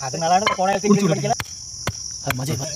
அதனால கோணாயத்துக்கு படிக்கல அது மஜை பா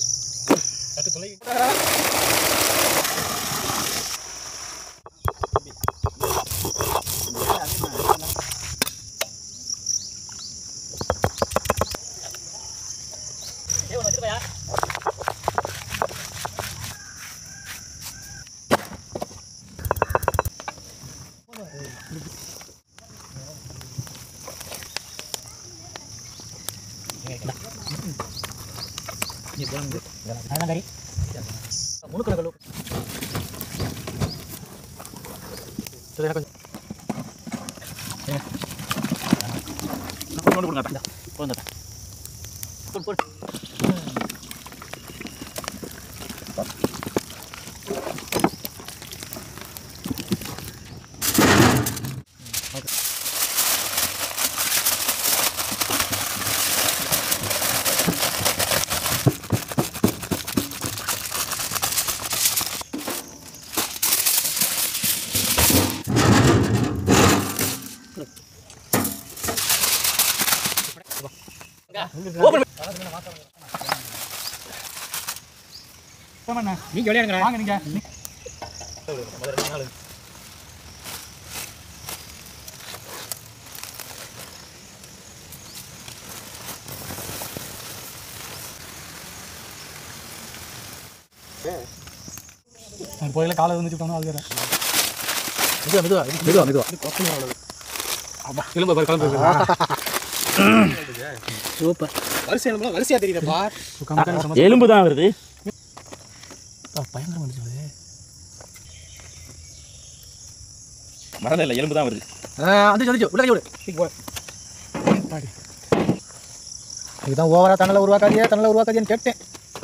அதான் கறி முழுக்கிற கல்லு சரி எனக்கு கொஞ்சம் கொண்டு கொடுங்க கொண்டு போடு போடு நீங்க விளையாடுங்க வாங்க நீங்க போயில காலை வந்துச்சு போனோம் அது வேற மெதுவா மெதுவா மெதுவா மெதுவா ஆமா கிளம்ப பாரு கிளம்ப சூப்பர் வரிசை வரிசையா தெரியுதப்பா எலும்பு தான் வருது பயங்கரம் வந்துச்சு மரணம் இல்லை எலும்பு தான் வருது வந்துச்சு வந்துச்சு உள்ள கை விடு இதுதான் ஓவரா தன்னல உருவாக்காதியா தன்னல உருவாக்காதியான்னு கேட்டேன்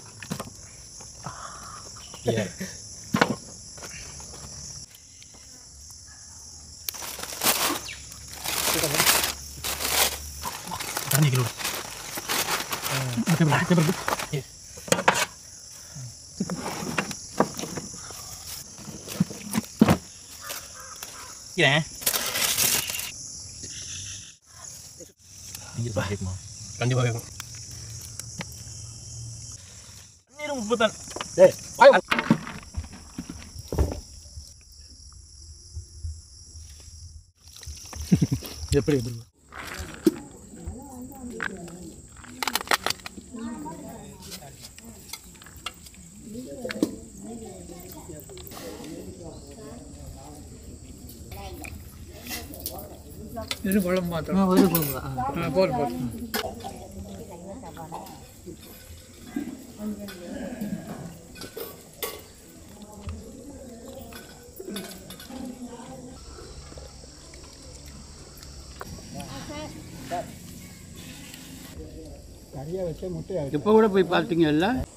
தண்ணி கிலோ பேப்பர் பேப்பர் ஏன் கண்டிப்பா கேட்கும் நீரும் உப்பு தான் எப்படி எப்படி இது குழம்பு மாத்திரம் போதும் போதும் நிறைய வச்ச முட்டை இப்போ கூட போய் பார்த்தீங்க எல்லாம்